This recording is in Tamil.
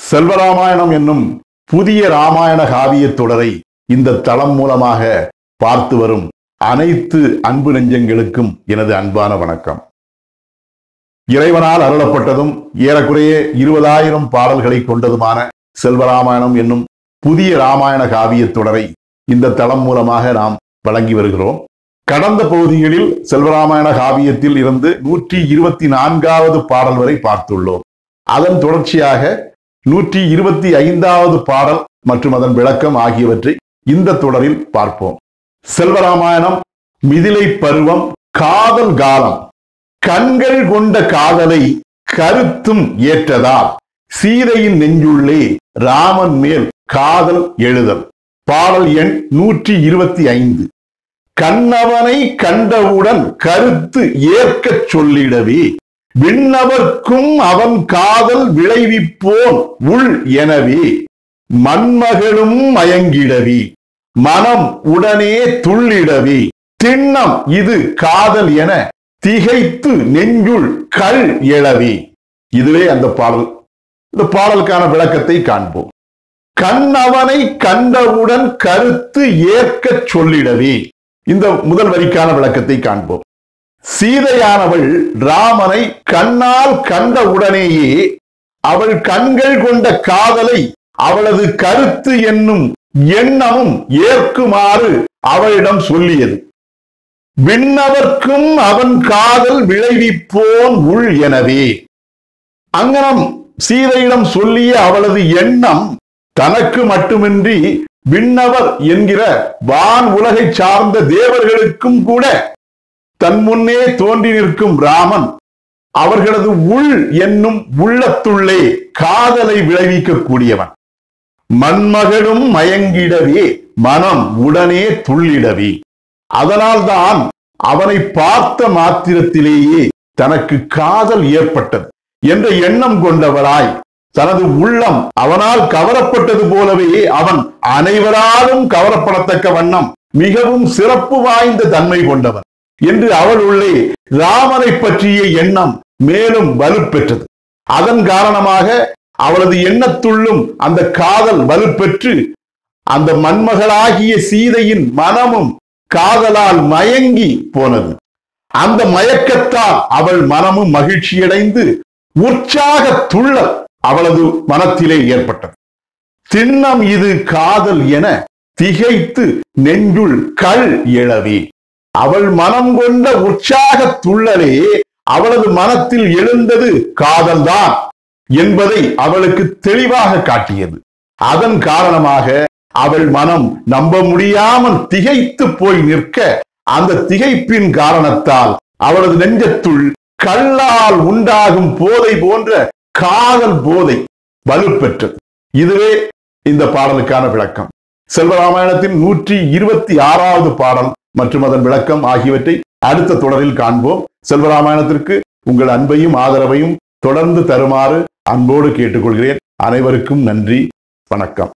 செல்வராமாயணம் என்னும் புதிய ராமாயண காவியத் தொடரை இந்த தளம் மூலமாக பார்த்து வரும் அனைத்து அன்பு நெஞ்சங்களுக்கும் எனது அன்பான வணக்கம் இறைவனால் அருளப்பட்டதும் ஏறக்குறைய இருபதாயிரம் பாடல்களை கொண்டதுமான செல்வராமாயணம் என்னும் புதிய ராமாயண காவியத் தொடரை இந்த தளம் மூலமாக நாம் வழங்கி வருகிறோம் கடந்த பகுதிகளில் செல்வராமாயண காவியத்தில் இருந்து நூற்றி இருபத்தி நான்காவது பாடல் வரை பார்த்துள்ளோம் அதன் தொடர்ச்சியாக நூற்றி இருபத்தி ஐந்தாவது பாடல் மற்றும் அதன் விளக்கம் ஆகியவற்றை இந்த தொடரில் பார்ப்போம் செல்வராமாயணம் மிதிலை பருவம் காதல் காலம் கண்கள் கொண்ட காதலை கருத்தும் ஏற்றதால் சீதையின் நெஞ்சுள்ளே ராமன் மேல் காதல் எழுதல் பாடல் எண் நூற்றி இருபத்தி ஐந்து கண்ணவனை கண்டவுடன் கருத்து ஏற்கச் சொல்லிடவே விண்ணவர்க்கும் அவன் காதல் விளைவிப்போன் உள் எனவே மண்மகளும் மயங்கிடவே மனம் உடனே துள்ளிடவே திண்ணம் இது காதல் என திகைத்து நெஞ்சுள் கள் எழவே இதுவே அந்த பாடல் இந்த பாடலுக்கான விளக்கத்தை காண்போம் கண்ணவனை கண்டவுடன் கருத்து ஏற்கச் சொல்லிடவே இந்த முதல் வரிக்கான விளக்கத்தை காண்போம் சீதையானவள் ராமனை கண்ணால் கண்ட உடனேயே அவள் கண்கள் கொண்ட காதலை அவளது கருத்து என்னும் எண்ணமும் ஏற்குமாறு அவளிடம் சொல்லியது விண்ணவர்க்கும் அவன் காதல் விளைவிப்போன் உள் எனவே அங்கனம் சீதையிடம் சொல்லிய அவளது எண்ணம் தனக்கு மட்டுமின்றி விண்ணவர் என்கிற வான் உலகை சார்ந்த தேவர்களுக்கும் கூட தன் முன்னே தோன்றி நிற்கும் ராமன் அவர்களது உள் என்னும் உள்ளத்துள்ளே காதலை விளைவிக்கக்கூடியவன் மண்மகளும் மயங்கிடவே மனம் உடனே துள்ளிடவே அதனால்தான் அவனை பார்த்த மாத்திரத்திலேயே தனக்கு காதல் ஏற்பட்டது என்ற எண்ணம் கொண்டவராய் தனது உள்ளம் அவனால் கவரப்பட்டது போலவே அவன் அனைவராலும் கவரப்படத்தக்க வண்ணம் மிகவும் சிறப்பு வாய்ந்த தன்மை கொண்டவன் என்று அவள் உள்ளே ராமனை பற்றிய எண்ணம் மேலும் வலுப்பெற்றது அதன் காரணமாக அவளது எண்ணத்துள்ளும் அந்த காதல் வலுப்பெற்று அந்த மண்மகளாகிய சீதையின் மனமும் காதலால் மயங்கி போனது அந்த மயக்கத்தால் அவள் மனமும் மகிழ்ச்சியடைந்து உற்சாக துள்ளல் அவளது மனத்திலே ஏற்பட்டது திண்ணம் இது காதல் என திகைத்து நெஞ்சுள் கள் எழவே அவள் மனம் கொண்ட உற்சாக துள்ளலே அவளது மனத்தில் எழுந்தது காதல்தான் என்பதை அவளுக்கு தெளிவாக காட்டியது அதன் காரணமாக அவள் மனம் நம்ப முடியாமல் திகைத்து போய் நிற்க அந்த திகைப்பின் காரணத்தால் அவளது நெஞ்சத்துள் கல்லால் உண்டாகும் போதை போன்ற காதல் போதை வலுப்பெற்றது இதுவே இந்த பாடலுக்கான விளக்கம் செல்வராமாயணத்தின் நூற்றி இருபத்தி ஆறாவது பாடல் மற்றும் அதன் விளக்கம் ஆகியவற்றை அடுத்த தொடரில் காண்போம் செல்வராமாயணத்திற்கு உங்கள் அன்பையும் ஆதரவையும் தொடர்ந்து தருமாறு அன்போடு கேட்டுக்கொள்கிறேன் அனைவருக்கும் நன்றி வணக்கம்